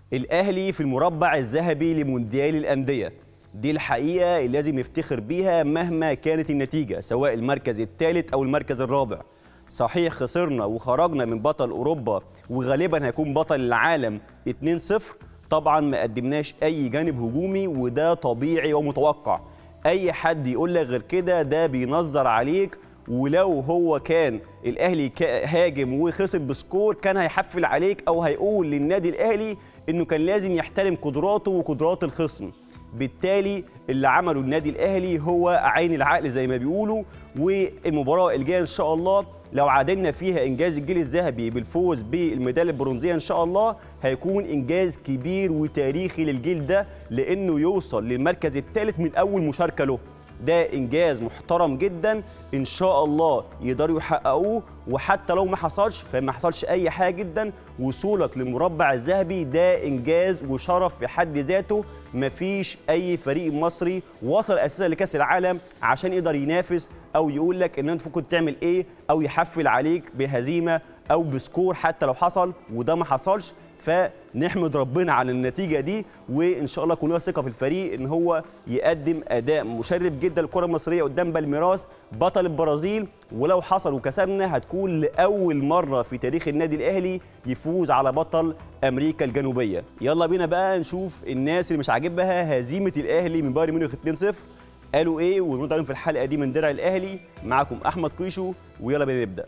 الاهلي في المربع الذهبي لمونديال الانديه دي الحقيقه اللي لازم نفتخر بيها مهما كانت النتيجه سواء المركز الثالث او المركز الرابع صحيح خسرنا وخرجنا من بطل اوروبا وغالبا هيكون بطل العالم 2-0 طبعا ما قدمناش اي جانب هجومي وده طبيعي ومتوقع اي حد يقول لك غير كده ده بينظر عليك ولو هو كان الاهلي هاجم وخسر بسكور كان هيحفل عليك او هيقول للنادي الاهلي انه كان لازم يحترم قدراته وقدرات الخصم بالتالي اللي عمله النادي الاهلي هو عين العقل زي ما بيقولوا والمباراه الجايه ان شاء الله لو عادلنا فيها انجاز الجيل الذهبي بالفوز بالميداليه البرونزيه ان شاء الله هيكون انجاز كبير وتاريخي للجيل ده لانه يوصل للمركز الثالث من اول مشاركه له ده انجاز محترم جدا ان شاء الله يقدروا يحققوه وحتى لو ما حصلش فما حصلش اي حاجه جدا وصولك للمربع الذهبي ده انجاز وشرف في حد ذاته مفيش اي فريق مصري وصل اساسا لكاس العالم عشان يقدر ينافس او يقول لك ان انت ممكن تعمل ايه او يحفل عليك بهزيمه او بسكور حتى لو حصل وده ما حصلش فنحمد ربنا على النتيجه دي وان شاء الله كلنا ثقه في الفريق ان هو يقدم اداء مشرف جدا للكره المصريه قدام بالميراس بطل البرازيل ولو حصل وكسبنا هتكون لاول مره في تاريخ النادي الاهلي يفوز على بطل امريكا الجنوبيه يلا بينا بقى نشوف الناس اللي مش عاجبها هزيمه الاهلي من بايرن ميونخ 2-0 قالوا ايه ونرد عليهم في الحلقه دي من درع الاهلي معاكم احمد قيشو ويلا بينا نبدا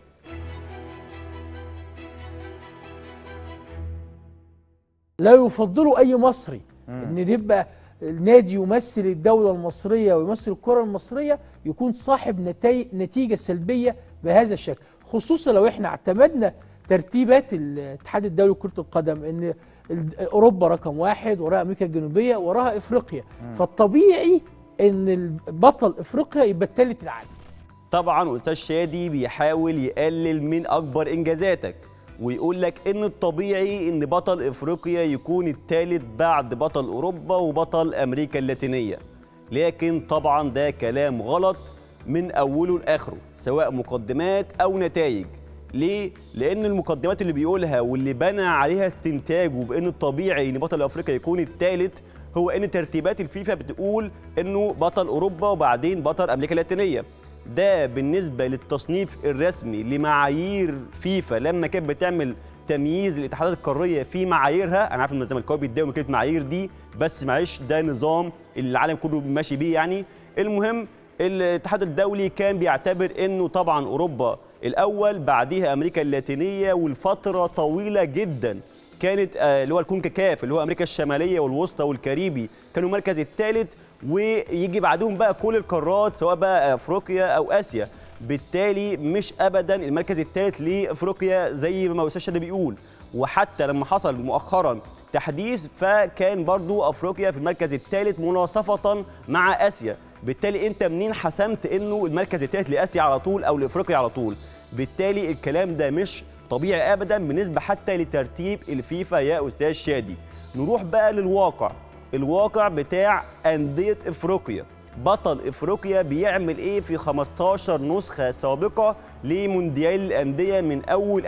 لا يفضلوا اي مصري ان يبقى نادي يمثل الدوله المصريه ويمثل الكره المصريه يكون صاحب نتي... نتيجه سلبيه بهذا الشكل خصوصا لو احنا اعتمدنا ترتيبات الاتحاد الدولي لكره القدم ان اوروبا رقم واحد وراها امريكا الجنوبيه وراها افريقيا فالطبيعي ان بطل افريقيا يبقى الثالث العالم طبعا استاذ شادي بيحاول يقلل من اكبر انجازاتك ويقول لك ان الطبيعي ان بطل افريقيا يكون الثالث بعد بطل اوروبا وبطل امريكا اللاتينيه لكن طبعا ده كلام غلط من اوله لاخره سواء مقدمات او نتائج ليه؟ لأن المقدمات اللي بيقولها واللي بنى عليها استنتاجه بأن الطبيعي إن بطل أفريقيا يكون الثالث هو إن ترتيبات الفيفا بتقول إنه بطل أوروبا وبعدين بطل أمريكا اللاتينية. ده بالنسبه للتصنيف الرسمي لمعايير فيفا لما كانت بتعمل تمييز الاتحادات القاريه في معاييرها انا عارف ان الزمالكاوي بيتضايقوا من كلمه معايير دي بس معلش ده نظام اللي العالم كله ماشي بيه يعني المهم الاتحاد الدولي كان بيعتبر انه طبعا اوروبا الاول بعديها امريكا اللاتينيه والفتره طويله جدا كانت اللي هو الكونكاكاف اللي هو امريكا الشماليه والوسطى والكاريبي كانوا المركز الثالث ويجي بعدهم بقى كل القارات سواء بقى افريقيا او اسيا بالتالي مش ابدا المركز الثالث لافريقيا زي ما استاذ شادي بيقول وحتى لما حصل مؤخرا تحديث فكان برضو افريقيا في المركز الثالث مناصفه مع اسيا بالتالي انت منين حسمت انه المركز الثالث لاسيا على طول او لافريقيا على طول بالتالي الكلام ده مش طبيعي ابدا بالنسبه حتى لترتيب الفيفا يا استاذ شادي نروح بقى للواقع الواقع بتاع أندية إفريقيا بطل إفريقيا بيعمل إيه في 15 نسخة سابقة لمونديال الأندية من أول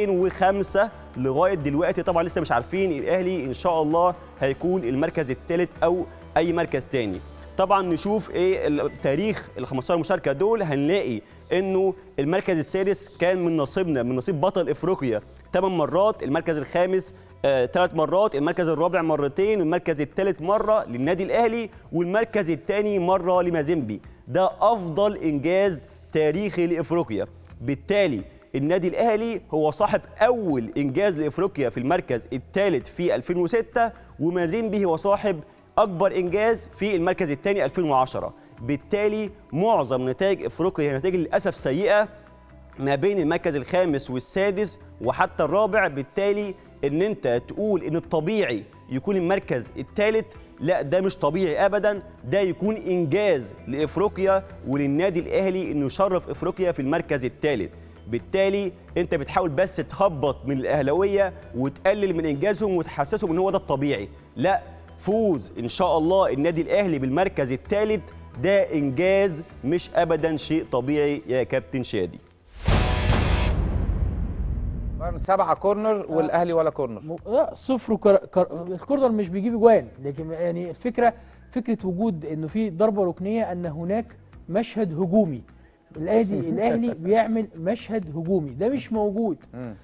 2005 لغاية دلوقتي طبعا لسه مش عارفين الأهلي إن شاء الله هيكون المركز الثالث أو أي مركز تاني طبعا نشوف ايه تاريخ ال 15 مشاركه دول هنلاقي انه المركز السادس كان من نصيبنا من نصيب بطل افريقيا 8 مرات المركز الخامس ثلاث آه مرات المركز الرابع مرتين والمركز الثالث مره للنادي الاهلي والمركز الثاني مره لمازيمبي ده افضل انجاز تاريخي لافريقيا بالتالي النادي الاهلي هو صاحب اول انجاز لافريقيا في المركز الثالث في 2006 ومازيمبي هو صاحب اكبر انجاز في المركز الثاني 2010 بالتالي معظم نتائج افريقيا هي نتائج للاسف سيئه ما بين المركز الخامس والسادس وحتى الرابع بالتالي ان انت تقول ان الطبيعي يكون المركز الثالث لا ده مش طبيعي ابدا ده يكون انجاز لافريقيا وللنادي الاهلي انه يشرف افريقيا في المركز الثالث بالتالي انت بتحاول بس تهبط من الاهلاويه وتقلل من انجازهم وتحسسهم ان هو ده الطبيعي لا فوز ان شاء الله النادي الاهلي بالمركز الثالث ده انجاز مش ابدا شيء طبيعي يا كابتن شادي سبعة كورنر والاهلي ولا كورنر م- لا صفر كر... كر... الكورنر مش بيجيب اجوان لكن يعني الفكره فكره وجود انه في ضربه ركنيه ان هناك مشهد هجومي الاهلي الاهلي بيعمل مشهد هجومي ده مش موجود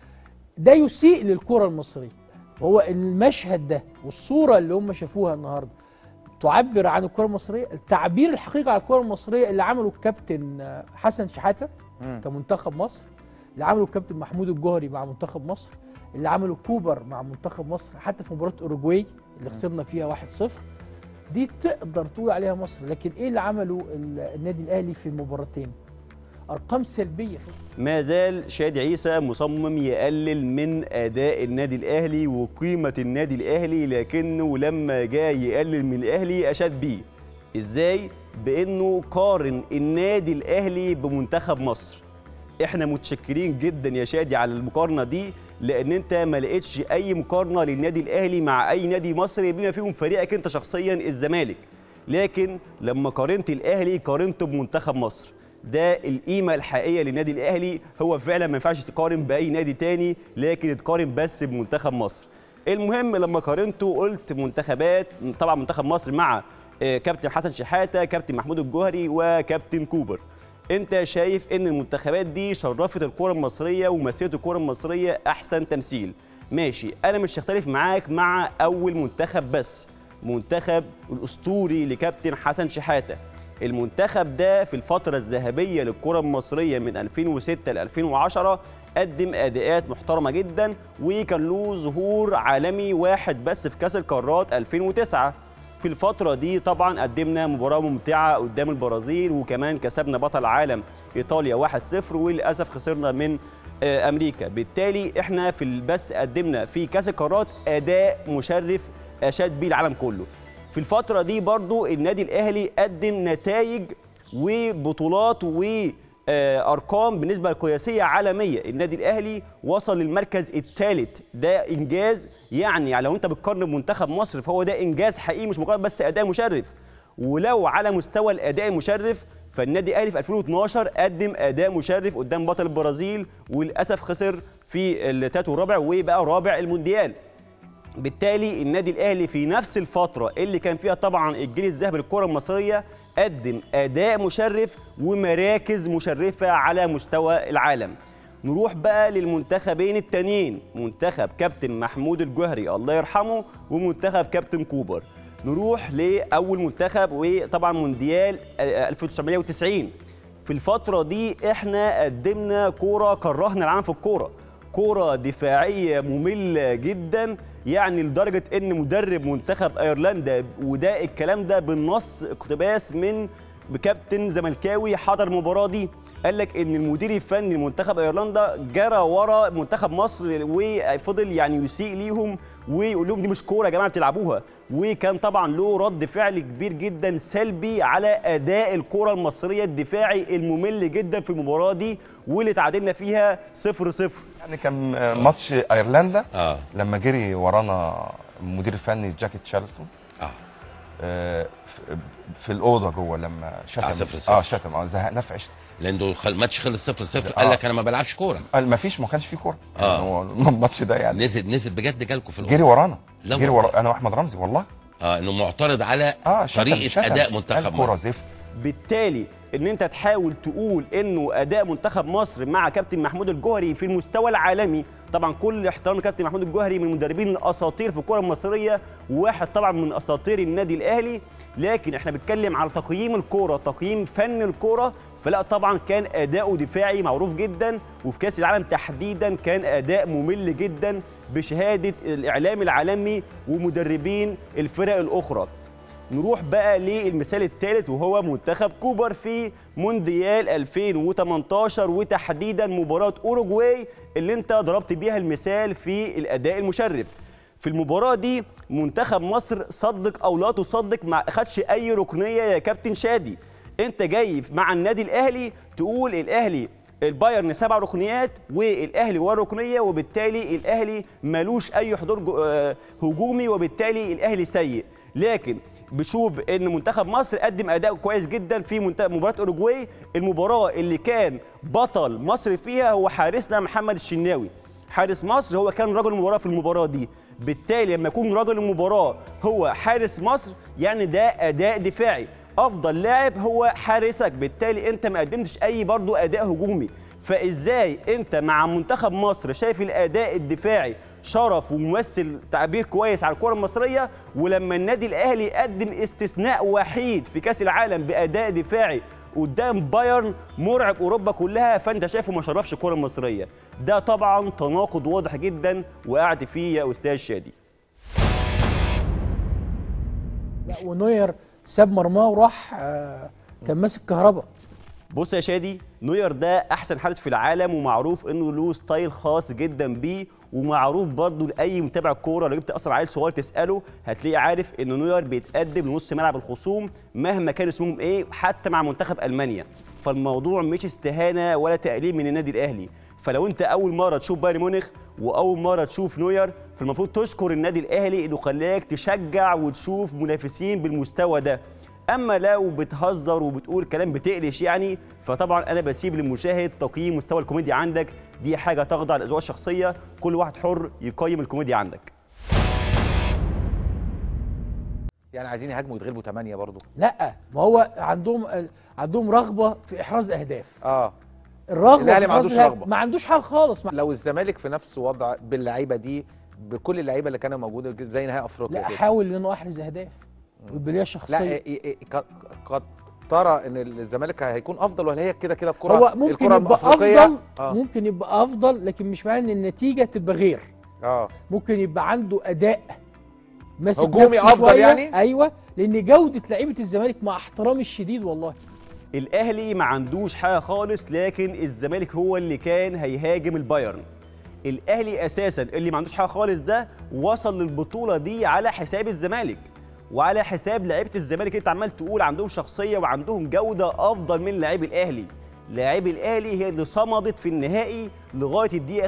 ده يسيء للكره المصريه هو المشهد ده والصوره اللي هم شافوها النهارده تعبر عن الكره المصريه التعبير الحقيقي عن الكره المصريه اللي عمله الكابتن آه، حسن شحاته كمنتخب مصر اللي عمله الكابتن محمود الجوهري مع منتخب مصر اللي عمله كوبر مع منتخب مصر حتى في مباراه اوروجواي اللي خسرنا فيها 1-0 دي تقدر تقول عليها مصر لكن ايه اللي عمله ال- النادي الاهلي في المباراتين ارقام سلبيه ما زال شادي عيسى مصمم يقلل من اداء النادي الاهلي وقيمه النادي الاهلي لكنه لما جاء يقلل من الاهلي اشاد بيه ازاي بانه قارن النادي الاهلي بمنتخب مصر احنا متشكرين جدا يا شادي على المقارنه دي لان انت ما لقيتش اي مقارنه للنادي الاهلي مع اي نادي مصري بما فيهم فريقك انت شخصيا الزمالك لكن لما قارنت الاهلي قارنته بمنتخب مصر ده القيمه الحقيقيه للنادي الاهلي هو فعلا ما ينفعش تقارن باي نادي تاني لكن تقارن بس بمنتخب مصر المهم لما قارنته قلت منتخبات طبعا منتخب مصر مع آه، كابتن حسن شحاته كابتن محمود الجوهري وكابتن كوبر انت شايف ان المنتخبات دي شرفت الكره المصريه ومثلت الكره المصريه احسن تمثيل ماشي انا مش هختلف معاك مع اول منتخب بس منتخب الاسطوري لكابتن حسن شحاته المنتخب ده في الفترة الذهبية للكرة المصرية من 2006 ل 2010 قدم أداءات محترمة جدا وكان له ظهور عالمي واحد بس في كأس القارات 2009 في الفترة دي طبعا قدمنا مباراة ممتعة قدام البرازيل وكمان كسبنا بطل عالم إيطاليا 1-0 وللأسف خسرنا من آه، أمريكا بالتالي احنا في البث قدمنا في كأس القارات أداء مشرف أشاد بيه العالم كله في الفترة دي برضو النادي الأهلي قدم نتائج وبطولات وأرقام بالنسبة قياسية عالمية النادي الأهلي وصل للمركز الثالث ده إنجاز يعني لو أنت بتقارن بمنتخب مصر فهو ده إنجاز حقيقي مش مجرد بس أداء مشرف ولو على مستوى الأداء المشرف فالنادي الاهلي في 2012 قدم اداء مشرف قدام بطل البرازيل وللاسف خسر في التالت والرابع وبقى رابع المونديال بالتالي النادي الاهلي في نفس الفتره اللي كان فيها طبعا الجيل الذهبي للكره المصريه قدم اداء مشرف ومراكز مشرفه على مستوى العالم نروح بقى للمنتخبين التانيين منتخب كابتن محمود الجوهري الله يرحمه ومنتخب كابتن كوبر نروح لاول منتخب وطبعا مونديال آه، 1990 في الفتره دي احنا قدمنا كوره كرهنا العالم في الكوره كرة دفاعية مملة جدا يعني لدرجة ان مدرب منتخب ايرلندا وده الكلام ده بالنص اقتباس من كابتن زملكاوي حضر المباراة دي قال لك ان المدير الفني لمنتخب ايرلندا جرى ورا منتخب مصر وفضل يعني يسيء ليهم ويقول لهم دي مش كوره يا جماعه بتلعبوها وكان طبعا له رد فعل كبير جدا سلبي على اداء الكره المصريه الدفاعي الممل جدا في المباراه دي واللي تعادلنا فيها 0 0 يعني كان آه، ماتش ايرلندا اه لما جري ورانا المدير الفني جاكي تشارلتون اه آه، في- في الاوضه جوه لما شتم آه، صفر صفر. اه شتم اه زهقنا في عشت لانه خل... الماتش خلص 0 0 آه. قال لك انا ما بلعبش كوره قال ما فيش ما كانش فيه كوره آه. يعني هو الماتش ده يعني نزل نزل بجد جالكم في جري الأوضة. ورانا لا جري والله. ورا انا واحمد رمزي والله اه انه معترض على اه شتم طريقه شتم. اداء منتخب قال كوره مصر زفت بالتالي ان انت تحاول تقول انه اداء منتخب مصر مع كابتن محمود الجوهري في المستوى العالمي طبعا كل احترام لكابتن محمود الجوهري من المدربين الاساطير في الكره المصريه وواحد طبعا من اساطير النادي الاهلي لكن احنا بنتكلم على تقييم الكوره تقييم فن الكوره فلا طبعا كان اداؤه دفاعي معروف جدا وفي كاس العالم تحديدا كان اداء ممل جدا بشهاده الاعلام العالمي ومدربين الفرق الاخرى نروح بقى للمثال الثالث وهو منتخب كوبر في مونديال 2018 وتحديدا مباراة أوروجواي اللي انت ضربت بيها المثال في الأداء المشرف في المباراة دي منتخب مصر صدق أو لا تصدق ما أخدش أي ركنية يا كابتن شادي انت جاي مع النادي الأهلي تقول الأهلي البايرن سبع ركنيات والاهلي ورا ركنيه وبالتالي الاهلي ملوش اي حضور جو- آه، هجومي وبالتالي الاهلي سيء لكن بشوف ان منتخب مصر قدم اداء كويس جدا في منت- مباراه اوروجواي المباراه اللي كان بطل مصر فيها هو حارسنا محمد الشناوي حارس مصر هو كان رجل المباراه في المباراه دي بالتالي لما يكون رجل المباراه هو حارس مصر يعني ده اداء دفاعي افضل لاعب هو حارسك بالتالي انت ما قدمتش اي برضو اداء هجومي فازاي انت مع منتخب مصر شايف الاداء الدفاعي شرف وممثل تعبير كويس على الكره المصريه ولما النادي الاهلي قدم استثناء وحيد في كاس العالم باداء دفاعي قدام بايرن مرعب اوروبا كلها فانت شايفه ما شرفش الكره المصريه ده طبعا تناقض واضح جدا وقعت فيه يا استاذ شادي لا ونوير ساب مرماه وراح آه، كان ماسك كهرباء بص يا شادي نوير ده احسن حارس في العالم ومعروف انه له ستايل خاص جدا بيه ومعروف برضه لاي متابع كوره لو جبت اصلا عيل صغير تساله هتلاقيه عارف ان نوير بيتقدم لنص ملعب الخصوم مهما كان اسمهم ايه حتى مع منتخب المانيا فالموضوع مش استهانه ولا تقليل من النادي الاهلي فلو انت اول مره تشوف بايرن ميونخ واول مره تشوف نوير فالمفروض تشكر النادي الاهلي انه خلاك تشجع وتشوف منافسين بالمستوى ده اما لو بتهزر وبتقول كلام بتقلش يعني فطبعا انا بسيب للمشاهد تقييم مستوى الكوميديا عندك دي حاجه تخضع للاذواق الشخصيه كل واحد حر يقيم الكوميديا عندك يعني عايزين يهاجموا يتغلبوا 8 برضو لا ما هو عندهم عندهم رغبه في احراز اهداف اه الرغبه الأهلي في ما إحراز عندوش الأهداف رغبة. ما عندوش حاجه خالص ما لو الزمالك في نفس وضع باللعيبه دي بكل اللعيبه اللي كانوا موجوده زي نهائي افريقيا لا كده. احاول انه احرز اهداف ويبقى ليا لا شخصيه إيه إيه ق- قد ترى ان الزمالك هيكون افضل ولا هي كده كده الكره هو ممكن الكره يبقى الافريقيه افضل اه ممكن يبقى افضل لكن مش معنى ان النتيجه تبقى غير اه ممكن يبقى عنده اداء ماسك هجومي نفسه أفضل شوية. يعني؟ ايوه لان جوده لعيبه الزمالك مع احترامي الشديد والله الاهلي ما عندوش حاجه خالص لكن الزمالك هو اللي كان هيهاجم البايرن الاهلي اساسا اللي ما عندوش حاجه خالص ده وصل للبطوله دي على حساب الزمالك وعلى حساب لعيبه الزمالك انت عمال تقول عندهم شخصيه وعندهم جوده افضل من لاعبي الاهلي لاعبي الاهلي هي اللي صمدت في النهائي لغايه الدقيقه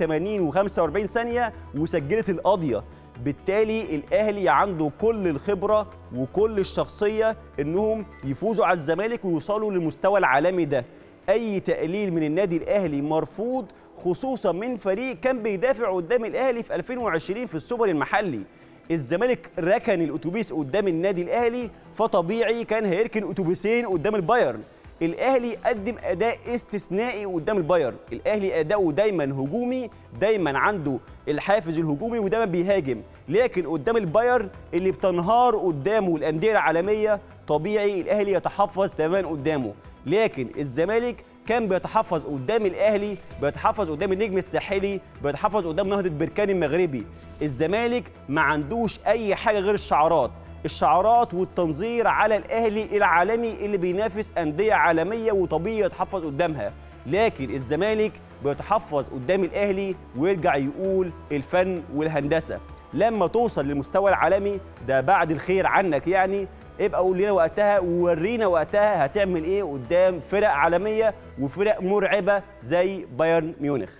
85 و45 ثانيه وسجلت القضيه بالتالي الاهلي عنده كل الخبره وكل الشخصيه انهم يفوزوا على الزمالك ويوصلوا للمستوى العالمي ده اي تقليل من النادي الاهلي مرفوض خصوصا من فريق كان بيدافع قدام الاهلي في 2020 في السوبر المحلي الزمالك ركن الاتوبيس قدام النادي الاهلي فطبيعي كان هيركن اتوبيسين قدام البايرن الاهلي قدم اداء استثنائي قدام البايرن الاهلي اداؤه دايما هجومي دايما عنده الحافز الهجومي ودايما بيهاجم لكن قدام البايرن اللي بتنهار قدامه الانديه العالميه طبيعي الاهلي يتحفظ تماما قدامه لكن الزمالك كان بيتحفظ قدام الاهلي بيتحفظ قدام النجم الساحلي بيتحفظ قدام نهضه بركان المغربي الزمالك ما عندوش اي حاجه غير الشعارات الشعارات والتنظير على الاهلي العالمي اللي بينافس انديه عالميه وطبيعي يتحفظ قدامها لكن الزمالك بيتحفظ قدام الاهلي ويرجع يقول الفن والهندسه لما توصل للمستوى العالمي ده بعد الخير عنك يعني ابقى قول لنا وقتها وورينا وقتها هتعمل ايه قدام فرق عالميه وفرق مرعبه زي بايرن ميونخ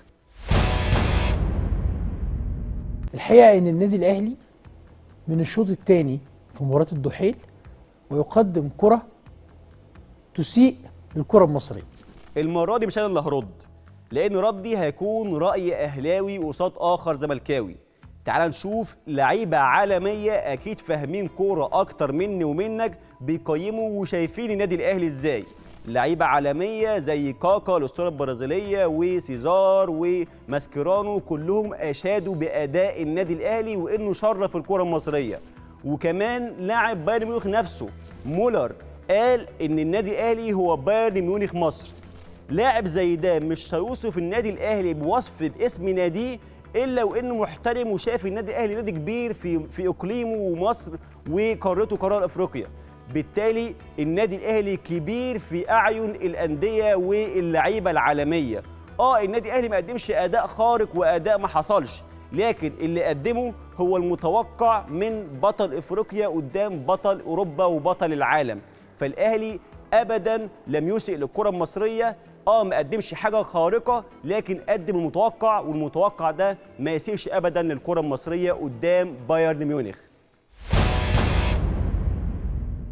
الحقيقه ان النادي الاهلي من الشوط الثاني في مباراه الدحيل ويقدم كره تسيء للكره المصريه المره دي مش انا اللي هرد لان ردي هيكون راي اهلاوي قصاد اخر زملكاوي تعال نشوف لعيبه عالميه اكيد فاهمين كوره اكتر مني ومنك بيقيموا وشايفين النادي الاهلي ازاي لعيبه عالميه زي كاكا الاسطوره البرازيليه وسيزار وماسكيرانو كلهم اشادوا باداء النادي الاهلي وانه شرف الكره المصريه وكمان لاعب بايرن ميونخ نفسه مولر قال ان النادي الاهلي هو بايرن ميونخ مصر لاعب زي ده مش هيوصف النادي الاهلي بوصف باسم ناديه الا وانه محترم وشايف النادي الاهلي نادي كبير في في اقليمه ومصر وقارته قاره افريقيا بالتالي النادي الاهلي كبير في اعين الانديه واللعيبه العالميه اه النادي الاهلي ما قدمش اداء خارق واداء ما حصلش لكن اللي قدمه هو المتوقع من بطل افريقيا قدام بطل اوروبا وبطل العالم فالاهلي ابدا لم يسئ للكره المصريه اه ما قدمش حاجه خارقه لكن قدم المتوقع والمتوقع ده ما يسيرش ابدا للكره المصريه قدام بايرن ميونخ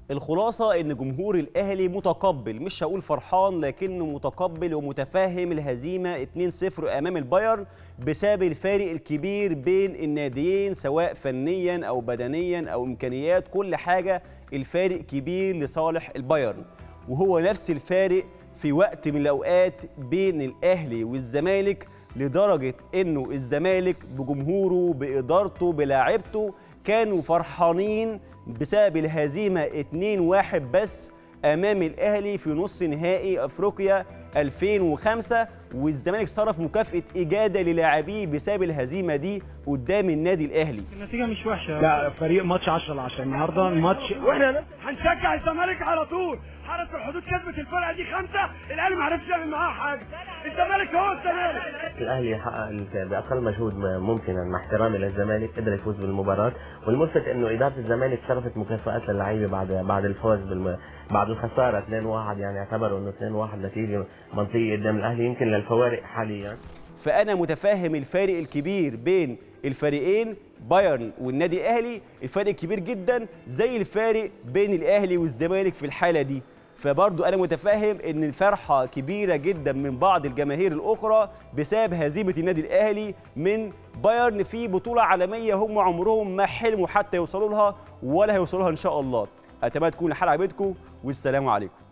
الخلاصة إن جمهور الأهلي متقبل مش هقول فرحان لكنه متقبل ومتفهم الهزيمة 2-0 أمام البايرن بسبب الفارق الكبير بين الناديين سواء فنيا أو بدنيا أو إمكانيات كل حاجة الفارق كبير لصالح البايرن وهو نفس الفارق في وقت من الأوقات بين الأهلي والزمالك لدرجة إنه الزمالك بجمهوره بإدارته بلاعيبته كانوا فرحانين بسبب الهزيمة 2-1 بس أمام الأهلي في نص نهائي أفريقيا 2005 والزمالك صرف مكافأة إجادة للاعبيه بسبب الهزيمة دي قدام النادي الأهلي النتيجة مش وحشة لا فريق ماتش 10 ل 10 النهارده الماتش واحنا هنشجع الزمالك على طول حرس الحدود كسبت الفرقه دي خمسه الاهلي ما عرفش يعمل معاها حاجه الزمالك هو الزمالك الاهلي حقق باقل مجهود ممكنا مع احترامي للزمالك قدر يفوز بالمباراه والملفت انه اداره الزمالك صرفت مكافآت للعيبه بعد بعد الفوز بالم... بعد الخساره 2-1 يعني اعتبروا انه 2-1 نتيجه منطقيه قدام الاهلي يمكن للفوارق حاليا فأنا متفهم الفارق الكبير بين الفريقين بايرن والنادي الأهلي الفرق كبير جدا زي الفارق بين الأهلي والزمالك في الحالة دي فبرضو أنا متفهم إن الفرحة كبيرة جدا من بعض الجماهير الأخرى بسبب هزيمة النادي الأهلي من بايرن في بطولة عالمية هم عمرهم ما حلموا حتى يوصلوا لها ولا هيوصلوا لها إن شاء الله أتمنى تكون الحلقة عجبتكم والسلام عليكم